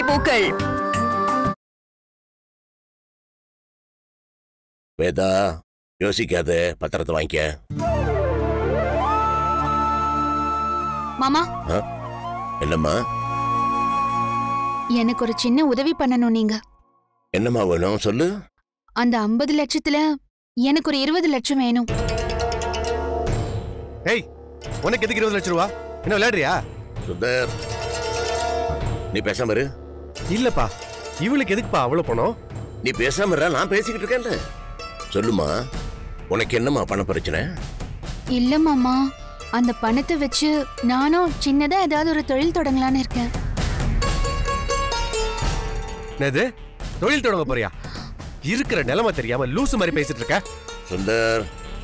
பூக்கள் வேதா யோசிக்காத பத்திரத்தை வாங்கிக்க மாமா என்னம்மா எனக்கு ஒரு சின்ன உதவி பண்ணணும் நீங்க என்னம்மா வேணும் சொல்லு அந்த ஐம்பது லட்சத்துல எனக்கு ஒரு இருபது லட்சம் வேணும் ஏய் உனக்கு எதுக்கு இருபது லட்சம் ரூபா என்ன விளையாடுறியா சுந்தர் நீ பேசாம இரு இல்லப்பா இவளுக்கு எதுக்குப்பா அவ்வளவு பணம் நீ பேசாம இரு நான் பேசிக்கிட்டு இருக்கேன்ல சொல்லுமா உனக்கு என்னம்மா பண பிரச்சனை இல்ல மாமா அந்த பணத்தை வச்சு நானும் சின்னதா ஏதாவது ஒரு தொழில் தொடங்கலான்னு இருக்கேன் என்னது தொழில் தொடங்க போறியா இருக்கிற நிலைமை தெரியாம லூசு மாதிரி பேசிட்டு இருக்க சுந்தர்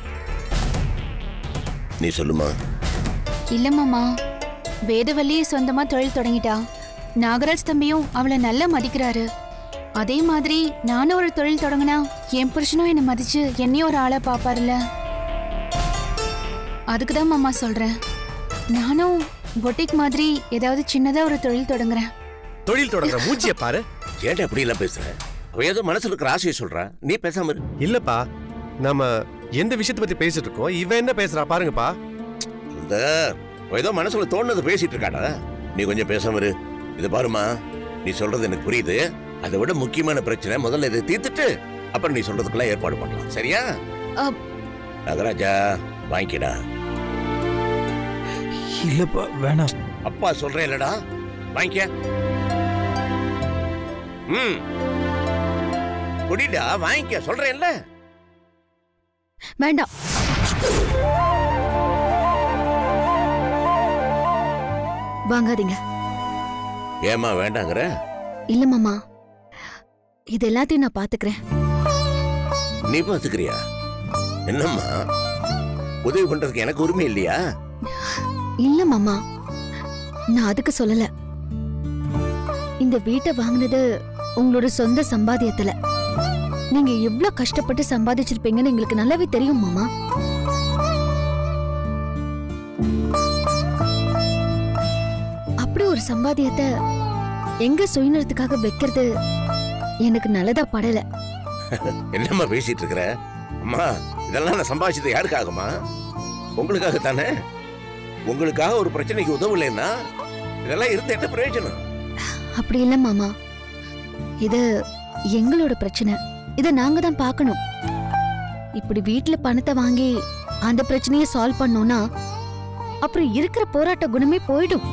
நீ சொல்லுமா இல்ல மாமா வேதவல்லி சொந்தமா தொழில் தொடங்கிட்டா நாகராஜ் தம்பியும் அவளை நல்லா மதிக்கிறாரு அதே மாதிரி நானும் ஒரு தொழில் தொடங்கினா என் புருஷனும் என்னை மதிச்சு என்னையும் ஒரு ஆளா பாப்பாருல்ல அதுக்கு தான் மாமா சொல்றேன் நானும் பொட்டிக் மாதிரி ஏதாவது சின்னதா ஒரு தொழில் தொடங்குறேன் தொழில் தொடங்குற மூச்சிய பாரு ஏன்டா அப்படி எல்லாம் பேசுற அவ ஏதோ மனசுல இருக்கிற ஆசையை சொல்றா நீ பேசாம இரு இல்லப்பா நாம எந்த விஷயத்தை பத்தி பேசிட்டு இருக்கோம் இவன் என்ன பேசுறா பாருங்கப்பா சுந்தர் அவ ஏதோ மனசுல தோணுது பேசிட்டு இருக்காடா நீ கொஞ்சம் பேசாம இரு இது பாருமா நீ சொல்றது எனக்கு புரியுது அதை விட முக்கியமான பிரச்சனை முதல்ல இதை தீர்த்துட்டு அப்புறம் நீ சொல்றதுக்கெல்லாம் ஏற்பாடு பண்ணலாம் சரியா அப். நகராஜா வாங்கிக்கடா இல்லப்பா வேணாம் அப்பா சொல்றேன் இல்லடா வாங்கிக்க ம் குடிடா வாங்கிக்க சொல்றேன்ல வேண்டாம் வாங்காதீங்க ஏமா வேண்டாங்கிற இல்ல மாமா இது எல்லாத்தையும் நான் பாத்துக்கிறேன் நீ பாத்துக்கிறியா என்னம்மா உதவி பண்றதுக்கு எனக்கு உரிமை இல்லையா இல்ல மாமா நான் அதுக்கு சொல்லல இந்த வீட்டை வாங்கினது உங்களோட சொந்த சம்பாத்தியத்துல நீங்க எவ்வளவு கஷ்டப்பட்டு சம்பாதிச்சிருப்பீங்கன்னு எங்களுக்கு நல்லாவே தெரியும் மாமா அப்படி ஒரு சம்பாத்தியத்தை எங்க சுயநலத்துக்காக வைக்கிறது எனக்கு நல்லதா படல என்னம்மா பேசிட்டு இருக்கிற அம்மா இதெல்லாம் நான் சம்பாதிச்சது யாருக்காகம்மா உங்களுக்காக தானே உங்களுக்காக ஒரு பிரச்சனைக்கு உதவலைன்னா இதெல்லாம் இருந்து என்ன பிரயோஜனம் அப்படி இல்ல மாமா இது எங்களோட பிரச்சனை இத நாங்க தான் பார்க்கணும் இப்படி வீட்ல பணத்தை வாங்கி அந்த பிரச்சனையை சால்வ் பண்ணோம்னா அப்புறம் இருக்கிற போராட்ட குணமே போயிடும்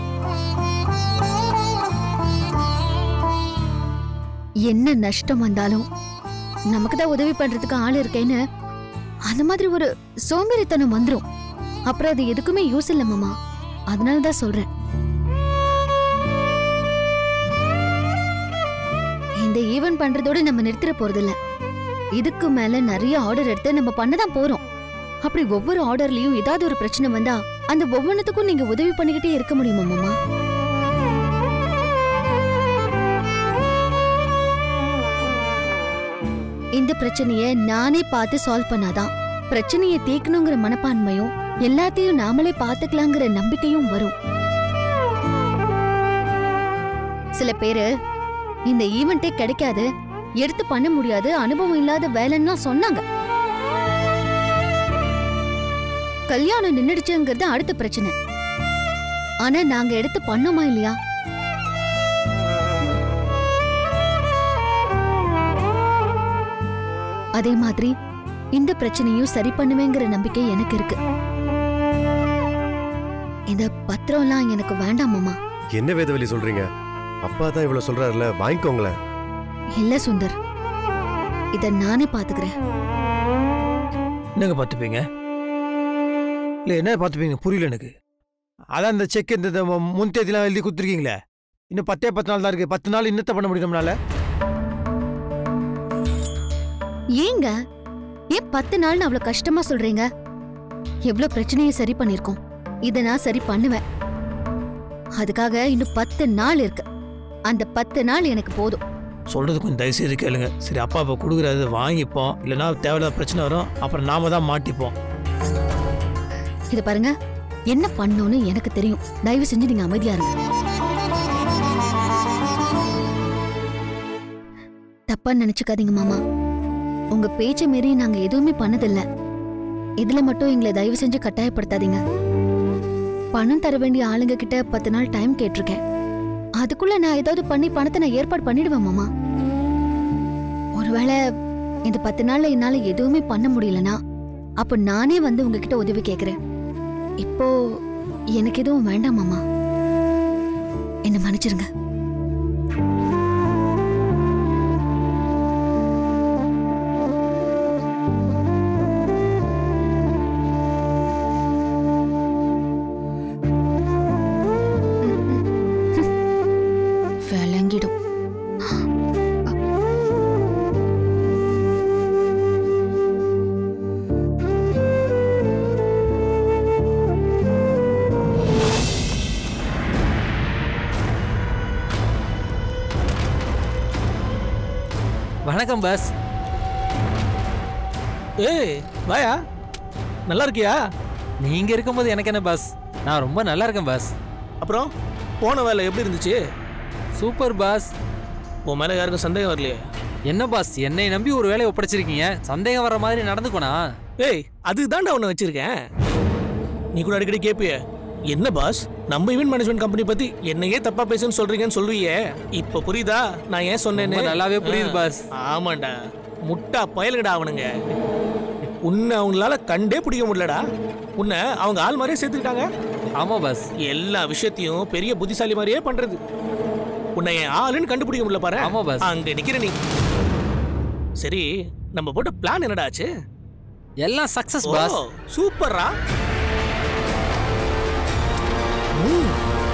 என்ன நஷ்டம் வந்தாலும் நமக்கு தான் உதவி பண்றதுக்கு ஆள் இருக்கேன்னு அந்த மாதிரி ஒரு சோம்பேறித்தனம் வந்துரும் அப்புறம் அது எதுக்குமே யூஸ் இல்ல மாமா அதனால தான் சொல்றேன் இந்த ஈவென்ட் பண்றதோட நம்ம நிறுத்திட போறதில்ல இதுக்கு மேல நிறைய ஆர்டர் எடுத்து நம்ம பண்ணதான் போறோம் அப்படி ஒவ்வொரு ஆர்டர்லயும் ஏதாவது ஒரு பிரச்சனை வந்தா அந்த ஒவ்வொன்றுத்துக்கும் நீங்க உதவி பண்ணிக்கிட்டே இருக்க முடியுமா மாமா இந்த பிரச்சனைய நானே பார்த்து சால்வ் பண்ணாதான் பிரச்சனையை தீர்க்கணுங்கிற மனப்பான்மையும் எல்லாத்தையும் நாமளே பார்த்துக்கலாங்கிற நம்பிக்கையும் வரும் சில பேரு இந்த ஈவெண்ட்டே கிடைக்காது எடுத்து பண்ண முடியாது அனுபவம் இல்லாத வேலைன்னா சொன்னாங்க கல்யாணம் நின்னுடுச்சுங்கிறது அடுத்த பிரச்சனை ஆனா நாங்க எடுத்து பண்ணோமா இல்லையா அதே மாதிரி இந்த பிரச்சனையும் சரி பண்ணுவேங்கிற நம்பிக்கை எனக்கு இருக்கு இந்த பத்திரம்லாம் எனக்கு வேண்டாம் மாமா என்ன வேதவழி சொல்றீங்க அப்பா தான் இவ்வளவு சொல்றாருல வாங்கிக்கோங்களேன் இல்ல சுந்தர் இத நானே பாத்துக்கிறேன் என்னங்க பார்த்துப்பீங்க இல்லை என்ன பார்த்துப்பீங்க புரியல எனக்கு அதான் இந்த செக் இந்த இந்த மு- முன் தேதிலாம் எழுதி கொடுத்துருக்கீங்களே இன்னும் பத்தே பத்து நாள் தான் இருக்கு பத்து நாள் இன்னத்தை பண்ண முடியும் நம்மளால ஏங்க ஏன் பத்து நாள்னு அவ்வளவு கஷ்டமா சொல்றீங்க எவ்வளவு பிரச்சனையை சரி பண்ணிருக்கோம் இத நான் சரி பண்ணுவேன் அதுக்காக இன்னும் பத்து நாள் இருக்கு அந்த பத்து நாள் எனக்கு போதும் சொல்றது கொஞ்சம் தயவு செய்து கேளுங்க சரி அப்பா அப்பா கொடுக்குறது வாங்கிப்போம் இல்லைன்னா தேவையில்லாத பிரச்சனை வரும் அப்புறம் நாம தான் மாட்டிப்போம் இது பாருங்க என்ன பண்ணணும்னு எனக்கு தெரியும் தயவு செஞ்சு நீங்க அமைதியா இருங்க தப்பா நினைச்சுக்காதீங்க மாமா உங்க பேச்சை மீறி நாங்க எதுவுமே பண்ணதில்ல இதுல மட்டும் எங்களை தயவு செஞ்சு கட்டாயப்படுத்தாதீங்க பணம் தர வேண்டிய ஆளுங்க கிட்ட பத்து நாள் டைம் கேட்டிருக்கேன் அதுக்குள்ள நான் ஏதாவது பண்ணி பணத்தை நான் ஏற்பாடு பண்ணிடுவேன் மாமா ஒருவேளை இந்த பத்து நாள்ல என்னால எதுவுமே பண்ண முடியலனா அப்ப நானே வந்து உங்ககிட்ட உதவி கேக்குறேன் இப்போ எனக்கு எதுவும் வேண்டாம் மாமா என்ன மன்னிச்சிருங்க விளங்கிடும் வணக்கம் பாஸ் ஏய் வாயா நல்லா இருக்கியா நீங்க இருக்கும்போது எனக்கு என்ன பாஸ் நான் ரொம்ப நல்லா இருக்கேன் பாஸ் அப்புறம் போன வேலை எப்படி இருந்துச்சு சூப்பர் பாஸ் உன் மேலே யாருக்கும் சந்தேகம் வரலையே என்ன பாஸ் என்னை நம்பி ஒரு வேலையை ஒப்படைச்சிருக்கீங்க சந்தேகம் வர மாதிரி நடந்துக்கோனா ஏய் அதுதான்டா உன்னை வச்சிருக்கேன் நீ கூட அடிக்கடி கேப்பிய என்ன பாஸ் நம்ம ஈவென்ட் மேனேஜ்மெண்ட் கம்பெனி பத்தி என்னையே தப்பா பேசுன்னு சொல்றீங்கன்னு சொல்றியே இப்ப புரியுதா நான் ஏன் சொன்னேன்னு ரொம்ப நல்லாவே புரியுது ஆ, பாஸ். ஆமாண்டா முட்டா பயலுங்கடா அவனுங்க உன்னை அவங்களால கண்டே பிடிக்க முடியலடா உன்னை அவங்க ஆள் மாதிரியே சேர்த்துக்கிட்டாங்க ஆமா பாஸ் எல்லா விஷயத்தையும் பெரிய புத்திசாலி மாதிரியே பண்றது உன்னை என் ஆளுன்னு கண்டுபிடிக்க முடியல பாரு ஆமா பாஸ். அங்க நிக்கிற நீ சரி நம்ம போட்ட பிளான் என்னடா ஆச்சு எல்லாம் சக்சஸ் ஓ, பாஸ் சூப்பர்ரா ம்.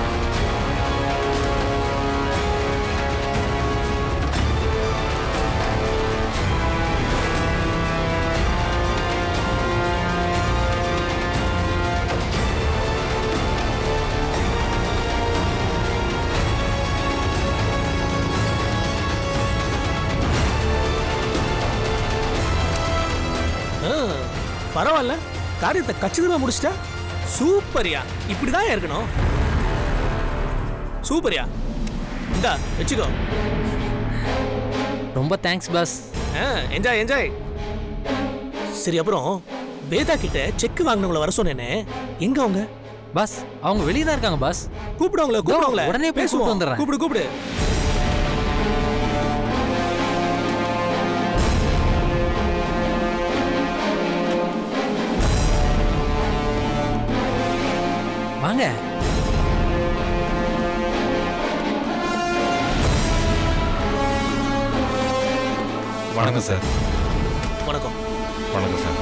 ஆ, பரவாயில்ல காரியத்தை கச்சிதமா முடிச்சிட்டா சூப்பர்யா இப்படிதான் இருக்கணும் சூப்பர்யா இந்தா வச்சுக்கோ ரொம்ப தேங்க்ஸ் பாஸ் என்ஜாய் என்ஜாய் சரி அப்புறம் வேதா கிட்ட செக் வாங்கினவங்கள வர சொன்னேனே எங்க அவங்க பாஸ் அவங்க வெளியே தான் இருக்காங்க பாஸ் கூப்பிடுவாங்களே கூப்பிடுவாங்களே உடனே போய் பேசுவோம். கூப்பிட்டு வந்துடுறேன். கூப்பிடு கூப்பிடு வாங்க வணக்கம் சார் வணக்கம் வணக்கம் சார்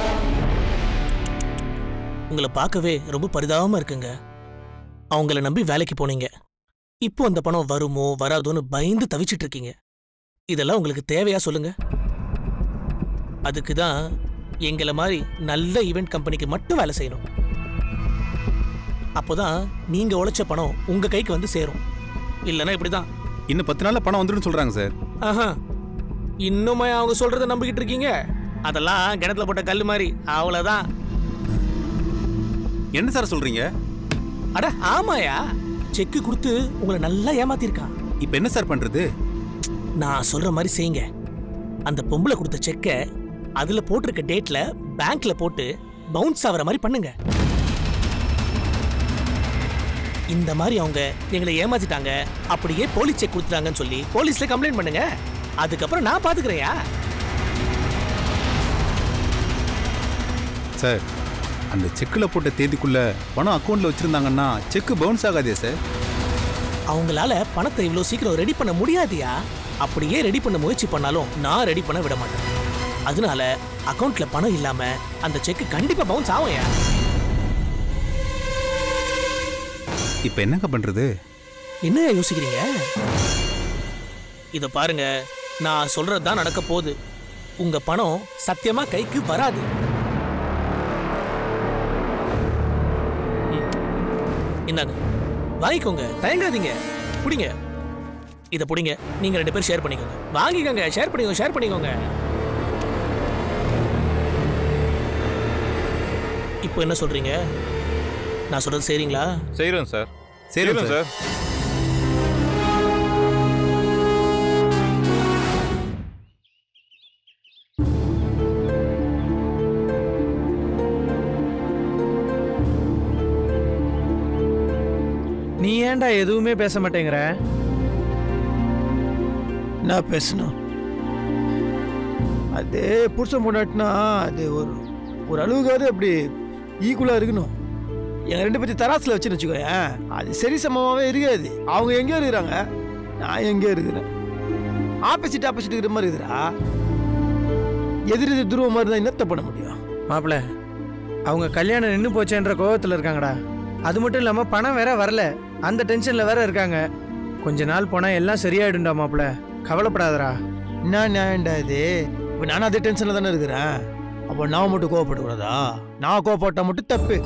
உங்களை பார்க்கவே ரொம்ப பரிதாபமா இருக்குங்க அவங்கள நம்பி வேலைக்கு போனீங்க இப்போ அந்த பணம் வருமோ வராதோன்னு பயந்து தவிச்சிட்டு இருக்கீங்க இதெல்லாம் உங்களுக்கு தேவையா சொல்லுங்க அதுக்கு தான் எங்களை மாதிரி நல்ல ஈவெண்ட் கம்பெனிக்கு மட்டும் வேலை செய்யணும் அப்போதான் நீங்க உழைச்ச பணம் உங்க கைக்கு வந்து சேரும் இல்லைன்னா இப்படிதான் இன்னும் பத்து நாள்ல பணம் வந்துடும் சொல்றாங்க சார் ஆஹா இன்னுமே அவங்க சொல்றத நம்பிக்கிட்டு இருக்கீங்க அதெல்லாம் கிணத்துல போட்ட கல் மாதிரி அவ்வளவுதான் என்ன சார் சொல்றீங்க அட ஆமாயா செக்கு கொடுத்து உங்களை நல்லா ஏமாத்திருக்கான் இப்போ என்ன சார் பண்றது நான் சொல்ற மாதிரி செய்யுங்க அந்த பொம்பளை கொடுத்த செக்கை அதுல போட்டிருக்க டேட்ல பேங்க்ல போட்டு பவுன்ஸ் ஆகுற மாதிரி பண்ணுங்க இந்த மாதிரி அவங்க எங்களை ஏமாத்திட்டாங்க அப்படியே போலீஸ் செக் கொடுத்துட்டாங்கன்னு சொல்லி போலீஸ்ல கம்ப்ளைண்ட் பண்ணுங்க அதுக்கப்புறம் நான் பாத்துக்கிறேயா சார் அந்த செக்கில் போட்ட தேதிக்குள்ள பணம் அக்கௌண்ட்ல வச்சிருந்தாங்கன்னா செக் பவுன்ஸ் ஆகாதே சார் அவங்களால பணத்தை இவ்வளோ சீக்கிரம் ரெடி பண்ண முடியாதியா அப்படியே ரெடி பண்ண முயற்சி பண்ணாலும் நான் ரெடி பண்ண விட மாட்டேன் அதனால அக்கவுண்ட்ல பணம் இல்லாம அந்த செக் கண்டிப்பா பவுன்ஸ் ஆகும்யா இப்போ என்னங்க பண்றது என்ன யோசிக்கிறீங்க இத பாருங்க நான் சொல்றது தான் நடக்க போகுது உங்க பணம் சத்தியமா கைக்கு வராது ம். இந்தாங்க வாங்கிக்கோங்க தயங்காதீங்க புடிங்க இத புடிங்க நீங்க ரெண்டு பேரும் ஷேர் பண்ணிக்கோங்க வாங்கிக்கோங்க ஷேர் பண்ணிக்கோங்க ஷேர் பண்ணிக்கோங்க இப்போ என்ன சொல்றீங்க நான் சொல்றது சரிங்களா செய்கிறோம் சார் சரி செய்கிறோம் சார் சார் நீ ஏன்டா எதுவுமே பேச மாட்டேங்கிற நான் பேசணும் அது புருஷன் பொண்டாட்டினா அது ஒரு ஒரு அளவுக்காவது அப்படி ஈக்குவலாக இருக்கணும் எங்க ரெண்டு பேர்த்தையும் தராசில் வச்சுன்னு வச்சுக்கோயேன் அது சரி சமமாகவே இருக்காது அவங்க எங்கேயோ இருக்கிறாங்க நான் எங்கேயோ இருக்கிறேன் ஆப்போசிட் ஆப்போசிட் இருக்கிற மாதிரி இருக்குதா எதிர் எதிர் துருவ மாதிரி தான் என்னத்த பண்ண முடியும் மாப்பிள அவங்க கல்யாணம் நின்று போச்சேன்ற கோவத்தில் இருக்காங்கடா அது மட்டும் இல்லாமல் பணம் வேற வரல அந்த டென்ஷனில் வேற இருக்காங்க கொஞ்ச நாள் போனால் எல்லாம் சரியாயிடும்டா மாப்பிள கவலைப்படாதடா என்ன நியாயம்டா இது இப்போ நானும் அதே டென்ஷனில் தானே இருக்கிறேன் அப்போ நான் மட்டும் கோவப்படக்கூடாதா நான் கோவப்பட்டா மட்டும் தப்பு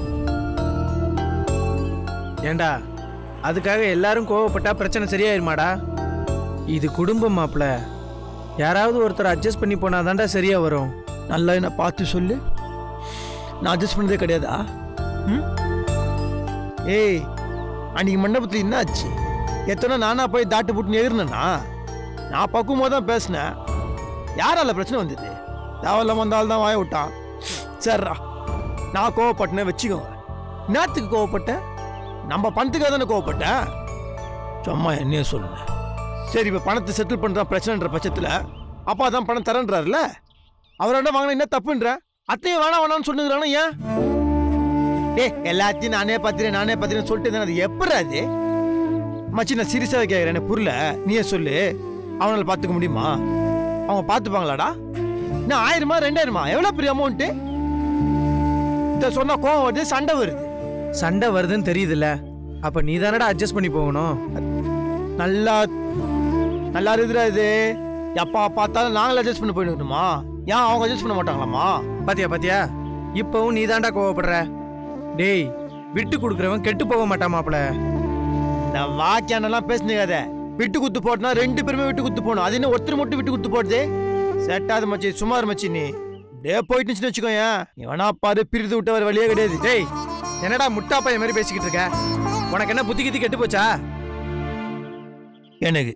ஏண்டா அதுக்காக எல்லாரும் கோவப்பட்டா பிரச்சனை சரியாயிருமாடா இது குடும்பம் மாப்பிள யாராவது ஒருத்தர் அட்ஜஸ்ட் பண்ணி போனாதான்டா சரியா வரும் நல்லா என்ன பார்த்து சொல்லு நான் அட்ஜஸ்ட் பண்ணதே கிடையாதா ம்? ஏய் அன்னைக்கு மண்டபத்தில் என்ன ஆச்சு எத்தனை நானா போய் தாட்டு போட்டு எதிர்னேனா நான் பக்குவமாக தான் பேசினேன் யாரால பிரச்சனை வந்தது தேவையில்லாம வந்த ஆள் தான் வாய விட்டான் சரிடா நான் கோவப்பட்டேன் வச்சுக்கோங்க என்னத்துக்கு கோவப்பட்டேன் நம்ம பணத்துக்காக தானே கோவப்பட்டேன் சும்மா என்னையே சொல்லுங்க சரி இப்போ பணத்தை செட்டில் பண்ணுறான் பிரச்சனைன்ற பட்சத்தில் அப்பா தான் பணம் தரேன்றாருல அவரோட வாங்கின என்ன தப்புன்ற அத்தையும் வேணாம் வேணாம்னு சொன்னுங்கிறானா ஏன் டே எல்லாத்தையும் நானே பார்த்துறேன் நானே பார்த்துறேன் சொல்லிட்டு தானே அது எப்படி அது மச்சி நான் சீரியஸாக கேட்குறேன் புரியல நீயே சொல்லு அவனால பார்த்துக்க முடியுமா அவங்க பார்த்துப்பாங்களாடா என்ன ஆயிரமா ரெண்டாயிரமா எவ்வளோ பெரிய அமௌண்ட்டு இதை சொன்னா கோவம் வருது சண்டை வருது சண்டை வருதுன்னு தெரியுதுல்ல அப்ப நீ தானடா அட்ஜஸ்ட் பண்ணி போகணும் நல்லா நல்லா இருக்குதுடா இது எப்பா பார்த்தாலும் நாங்களும் அட்ஜஸ்ட் பண்ணி போயிடணுமா ஏன் அவங்க அட்ஜஸ்ட் பண்ண மாட்டாங்களாமா பாத்தியா பாத்தியா இப்பவும் நீ தான்டா கோவப்படுற டேய் விட்டு கொடுக்குறவன் கெட்டு போக மாட்டான் மாப்பிள இந்த வாக்கியானெல்லாம் பேசுனீங்க விட்டு குத்து போட்டுனா ரெண்டு பேருமே விட்டு குத்து போகணும் அது என்ன ஒருத்தர் மட்டும் விட்டு குத்து போடுது செட்டாது மச்சி சுமார் மச்சி நீ டே போயிட்டுச்சுன்னு வச்சுக்கோயேன் இவனா பாரு பிரித்து விட்ட வர வழியே கிடையாது டேய் என்னடா முட்டா பையன் மாதிரி பேசிக்கிட்டு இருக்க உனக்கு என்ன புத்தி கித்தி கெட்டு போச்சா எனக்கு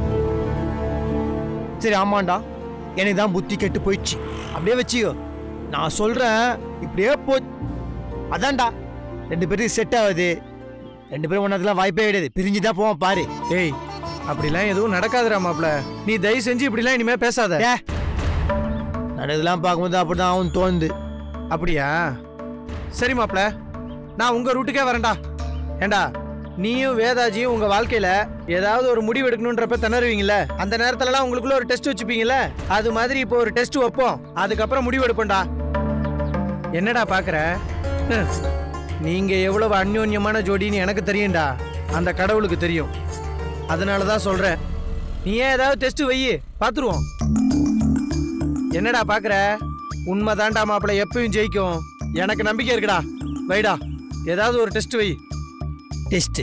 சரி ஆமாண்டா எனக்கு தான் புத்தி கெட்டு போயிடுச்சு அப்படியே வச்சுக்கோ நான் சொல்றேன் இப்படியே போ அதான்டா ரெண்டு பேருக்கு செட் ஆகுது ரெண்டு பேரும் ஒன்றதுலாம் வாய்ப்பே கிடையாது பிரிஞ்சு தான் போவோம் பாரு டேய் அப்படிலாம் எதுவும் நடக்காதுடா மாப்பிள நீ தயவு செஞ்சு இப்படிலாம் இனிமே பேசாத டே நடந்ததெல்லாம் பார்க்கும்போது அப்படிதான் அவன் தோணுது அப்படியா சரி மாப்பிள நான் உங்க ரூட்டுக்கே வரேன்டா ஏண்டா நீயும் வேதாஜியும் உங்க வாழ்க்கையில ஏதாவது ஒரு முடிவு எடுக்கணுன்றப்ப திணறுவீங்கல்ல அந்த நேரத்துலலாம் உங்களுக்குள்ள ஒரு டெஸ்ட் வச்சுப்பீங்கல்ல அது மாதிரி இப்போ ஒரு டெஸ்ட் வைப்போம் அதுக்கப்புறம் முடிவு எடுப்போம்டா என்னடா பாக்குற ஹம். நீங்க எவ்வளவு அந்யோன்யமான ஜோடின்னு எனக்கு தெரியும்டா அந்த கடவுளுக்கு தெரியும் அதனால தான் சொல்றேன் நீ ஏன் ஏதாவது டெஸ்ட் வை பாத்துருவோம் என்னடா பாக்குற உண்மைதான்டா மாப்பிள எப்பயும் ஜெயிக்கும் எனக்கு நம்பிக்கை இருக்குடா வைடா ஏதாவது ஒரு டெஸ்ட் வை டெஸ்ட்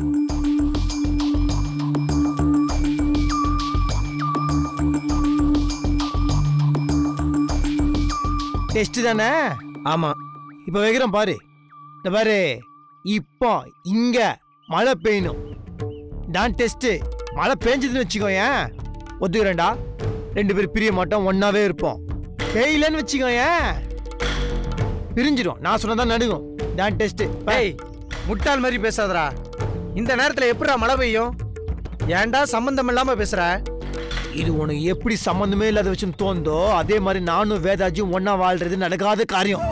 டெஸ்ட் தானே ஆமா இப்போ வைக்கிறேன் பாரு இந்த பாரு இப்போ இங்க மழை பெய்யணும் தான் டெஸ்ட் மழை பெஞ்சதுன்னு வச்சுக்கோயேன் ஒத்துக்கிறேன்டா ரெண்டு பேரும் பிரிய மாட்டோம் ஒன்னாவே இருப்போம் பெய்யலன்னு வச்சுக்கோயேன் பிரிஞ்சிடும் நான் சொன்னதான் நடுங்கும் தான் டெஸ்ட் டேய் முட்டாள் மாதிரி பேசாதடா இந்த நேரத்துல எப்படிடா மழை பெய்யும் ஏன்டா சம்பந்தம் இல்லாம பேசுற இது உனக்கு எப்படி சம்மந்தமே இல்லாத வச்சுன்னு தோணுதோ அதே மாதிரி நானும் வேதாஜியும் ஒண்ணா வாழ்றது நடக்காத காரியம்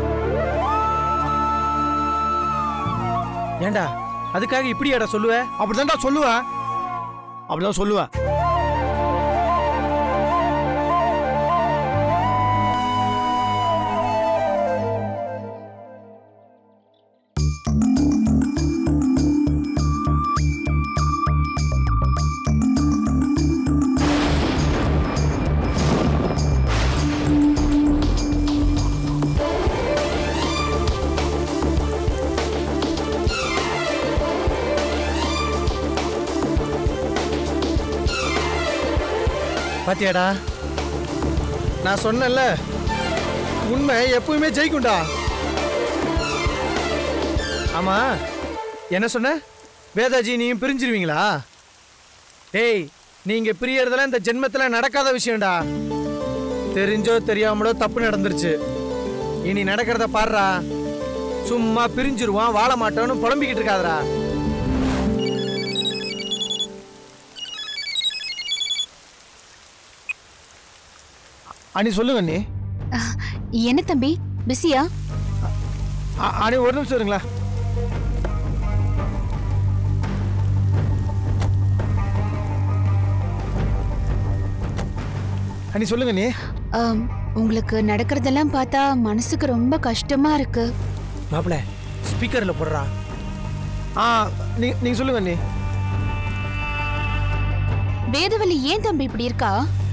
ஏன்டா அதுக்காக இப்படியாடா சொல்லுவ அப்படிதான்டா சொல்லுவேன் அப்படிதான் சொல்லுவேன் பாத்தியாடா நான் சொன்னேன்ல உண்மை எப்பவுமே ஜெயிக்கும்டா ஆமா என்ன சொன்ன வேதாஜி நீயும் பிரிஞ்சிருவீங்களா டேய் நீங்க பிரியறதெல்லாம் இந்த ஜென்மத்துல நடக்காத விஷயம்டா தெரிஞ்சோ தெரியாமலோ தப்பு நடந்துருச்சு இனி நடக்கிறத பாருடா சும்மா பிரிஞ்சிருவான் வாழ மாட்டோன்னு புலம்பிக்கிட்டு இருக்காதடா அண்ணி சொல்லுங்க அண்ணி என்ன தம்பி பிஸியா அ- அண்ணி ஒரு நிமிஷம் இருங்களா அண்ணி சொல்லுங்க அண்ணி ஆம், உங்களுக்கு நடக்கிறதெல்லாம் பார்த்தா மனசுக்கு ரொம்ப கஷ்டமா இருக்கு மாப்பிள ஸ்பீக்கர்ல போடுறா ஆ நீ நீங்க சொல்லுங்க அண்ணி வேதவல்லி ஏன் தம்பி இப்படி இருக்கா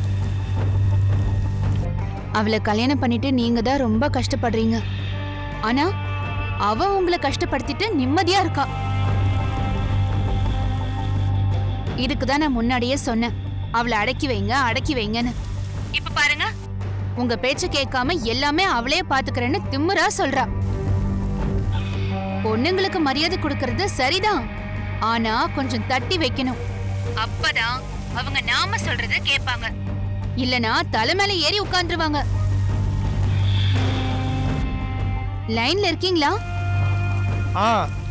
அவளை கல்யாணம் பண்ணிட்டு நீங்க தான் ரொம்ப கஷ்டப்படுறீங்க ஆனா அவ உங்களை கஷ்டப்படுத்திட்டு நிம்மதியா இருக்கா இதுக்கு தான் நான் முன்னாடியே சொன்னேன் அவளை அடக்கி வைங்க அடக்கி வைங்கன்னு இப்ப பாருங்க உங்க பேச்ச கேட்காம எல்லாமே அவளே பாத்துக்கிறேன்னு திமிரா சொல்றா பொண்ணுங்களுக்கு மரியாதை கொடுக்கறது சரிதான் ஆனா கொஞ்சம் தட்டி வைக்கணும் அப்பதான் அவங்க நாம சொல்றத கேட்பாங்க இல்லனா தலை மேல ஏறி உட்கார்ந்துருவாங்க லைன்ல இருக்கீங்களா ஆ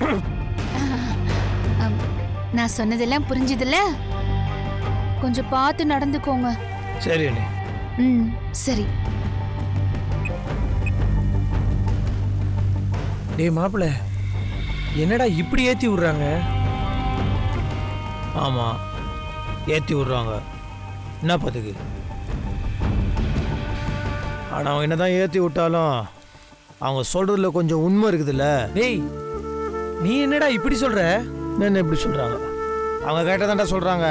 அம், நான் சொன்னதெல்லாம் புரிஞ்சுதுல கொஞ்சம் பார்த்து நடந்துக்கோங்க சரி அண்ணி ம் சரி டேய் மாப்பிள என்னடா இப்படி ஏத்தி விடுறாங்க ஆமா ஏத்தி விடுறாங்க என்ன பத்துக்கு ஆனா அவங்க என்னதான் ஏத்தி விட்டாலும் அவங்க சொல்றதுல கொஞ்சம் உண்மை இருக்குதுல்ல டேய் நீ என்னடா இப்படி சொல்ற என்ன இப்படி சொல்றாங்க அவங்க கேட்டதாண்டா சொல்றாங்க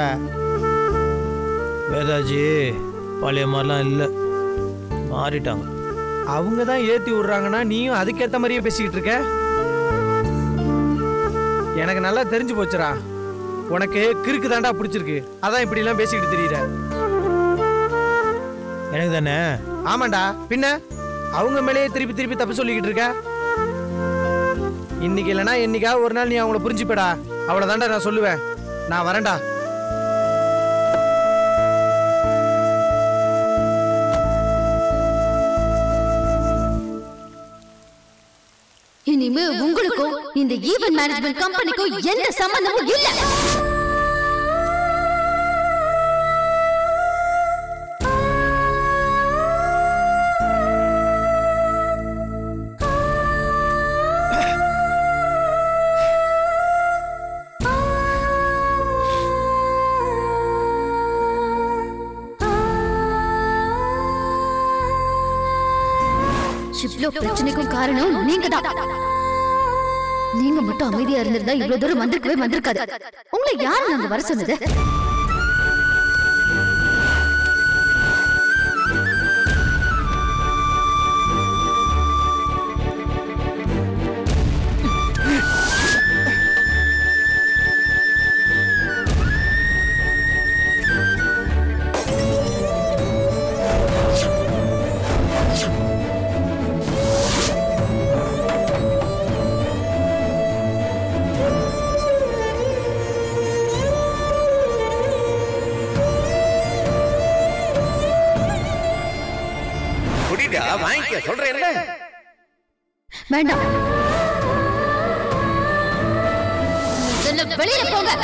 வேதாஜி பழைய மாதிரிலாம் இல்லை மாறிட்டாங்க அவங்க தான் ஏத்தி விடுறாங்கன்னா நீயும் அதுக்கேத்த மாதிரியே பேசிக்கிட்டு இருக்க எனக்கு நல்லா தெரிஞ்சு போச்சுடா உனக்கு கிறுக்கு தாண்டா பிடிச்சிருக்கு அதான் இப்படி எல்லாம் பேசிக்கிட்டு தெரியுற எனக்கு தானே ஆமாண்டா பின்ன அவங்க மேலேயே திருப்பி திருப்பி தப்பு சொல்லிக்கிட்டு இருக்க இன்னைக்கு இல்லைனா என்னைக்காவது ஒரு நாள் நீ அவங்கள புரிஞ்சுப்படா அவ்வளவுதான்டா நான் சொல்லுவேன் நான் வரேன்டா இனிமே உங்களுக்கும் இந்த ஈவென்ட் மேனேஜ்மெண்ட் கம்பெனிக்கும் எந்த சம்பந்தமும் இல்ல இவ்ளோ பிரச்சனைக்கும் காரணம் நீங்க தான் நீங்க மட்டும் அமைதியா இருந்திருந்தா இவ்வளவு தூரம் வந்திருக்கவே வந்திருக்காது உங்களை யார் நாங்க வர சொன்னது குடிடா வாங்கிக்க சொல்றேன்ல வேண்டாம் முதல்ல வெளியில போங்க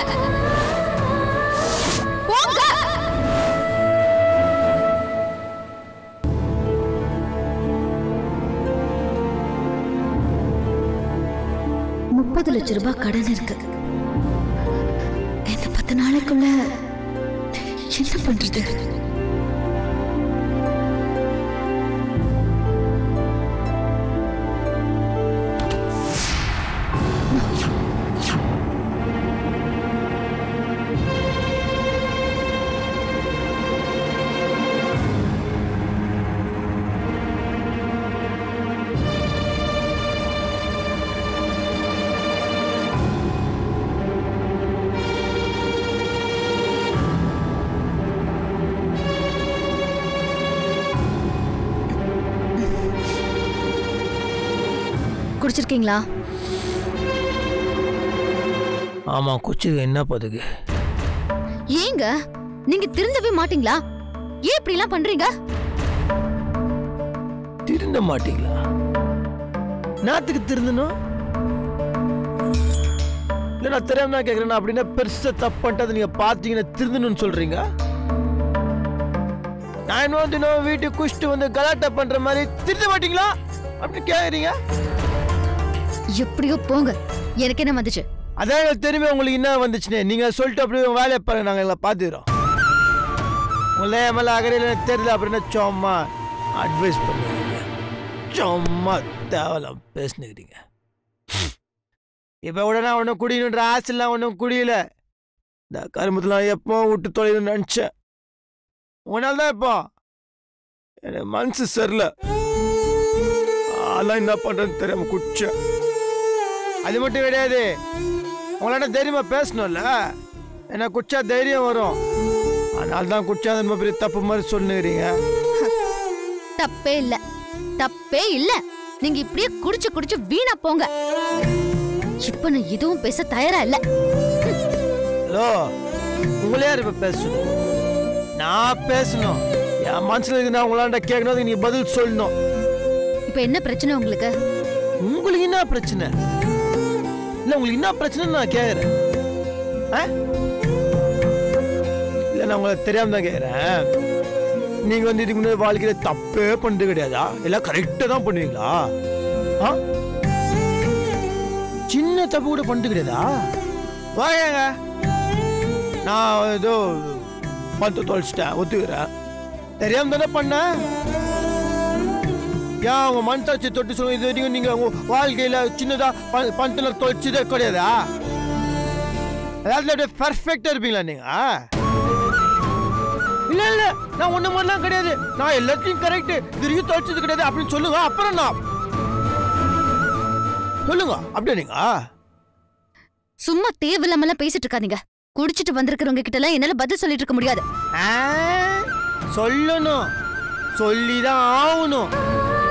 போங்க முப்பது லட்சம் ரூபாய் கடன் இருக்கு இந்த பத்து நாளைக்குள்ள என்ன பண்றது குடிச்சிருக்கீங்களா ஆமா கொச்சுக்கு என்ன பதுக்கு ஏங்க நீங்க திருந்தவே மாட்டீங்களா ஏன் இப்படி எல்லாம் பண்றீங்க திருந்த மாட்டீங்களா நாத்துக்கு திருந்தணும் இல்ல நான் தெரியாம தான் கேக்குறேன் அப்படின்னா பெருசா தப்பு பண்ணிட்டு அதை நீங்க பாத்தீங்கன்னா திருந்தணும்னு சொல்றீங்க நான் என்ன தினம் வீட்டுக்கு குஷ்டு வந்து கலாட்டா பண்ற மாதிரி திருத்த மாட்டீங்களா அப்படி கேக்குறீங்க எப்படியோ போங்க எனக்கு என்ன வந்துச்சு அதான் எனக்கு தெரியுமே உங்களுக்கு என்ன வந்துச்சுன்னு நீங்க சொல்லிட்டு அப்படியே உங்க வேலையை பாருங்க நாங்க எல்லாம் பார்த்துக்கிறோம் உங்களே மேல அகறையில் எனக்கு தெரியல அப்படின்னு சும்மா அட்வைஸ் பண்ணுவீங்க சும்மா தேவலாம் பேசினுக்கிறீங்க இப்போ உடனே ஒன்றும் குடிக்கணுன்ற ஆசைலாம் ஒன்றும் குடியல இந்த கருமத்தெல்லாம் எப்போ விட்டு தொலைணும்னு நினச்சேன் உன்னால தான் இப்போ எனக்கு மனசு சரியில்லை அதெல்லாம் என்ன பண்ணுறதுன்னு தெரியாம குடிச்சேன் அது மட்டும் கிடையாது உங்களாட்ட தைரியமா பேசணும்ல என்ன குடிச்சா தைரியம் வரும் அதனால தான் குடிச்சா அது பெரிய தப்பு மாதிரி சொல்லுங்கிறீங்க தப்பே இல்ல தப்பே இல்ல நீங்க இப்படியே குடிச்சு குடிச்சு வீணா போங்க இப்ப நான் எதுவும் பேச தயாரா இல்ல ஹலோ உங்களே யார் இப்ப பேசணும் நான் பேசணும் என் மனசுல இருக்கு நான் உங்களாண்ட கேட்கணும் அதுக்கு நீங்க பதில் சொல்லணும் இப்ப என்ன பிரச்சனை உங்களுக்கு உங்களுக்கு என்ன பிரச்சனை இல்ல உங்களுக்கு என்ன பிரச்சனை நான் கேக்குறேன் ஆ? இல்ல நான் உங்களை தெரியாம தான் கேக்குறேன் நீங்க வந்து இதுக்கு முன்னாடி வாழ்க்கையில தப்பே பண்ணது கிடையாதா எல்லாம் கரெக்டா தான் பண்ணுவீங்களா ஆ? சின்ன தப்பு கூட பண்ணிட்டு கிடையாதா வாங்க நான் ஏதோ பத்து தொலைச்சிட்டேன் ஒத்துக்கிறேன் தெரியாம தானே பண்ணேன் ஏன் உங்க மனசாட்சி தொட்டு சொல்லுங்க இது வரைக்கும் நீங்க உங்க வாழ்க்கையில சின்னதா ப- பணத்துல தொலைச்சதே கிடையாதா அதாவது அப்படியே பர்ஃபெக்டா இருப்பீங்களா நீங்க இல்ல இல்ல நான் ஒண்ணு மாதிரிலாம் கிடையாது நான் எல்லாத்தையும் கரெக்ட் இது வரைக்கும் தொலைச்சது கிடையாது அப்படின்னு சொல்லுங்க அப்புறம் நான் சொல்லுங்க அப்படியே நீங்க சும்மா தேவையில்லாமலாம் பேசிட்டு இருக்காதீங்க குடிச்சிட்டு வந்திருக்கிறவங்க கிட்ட எல்லாம் என்னால பதில் சொல்லிட்டு இருக்க முடியாது ஆ, சொல்லணும் சொல்லிதான் ஆகணும்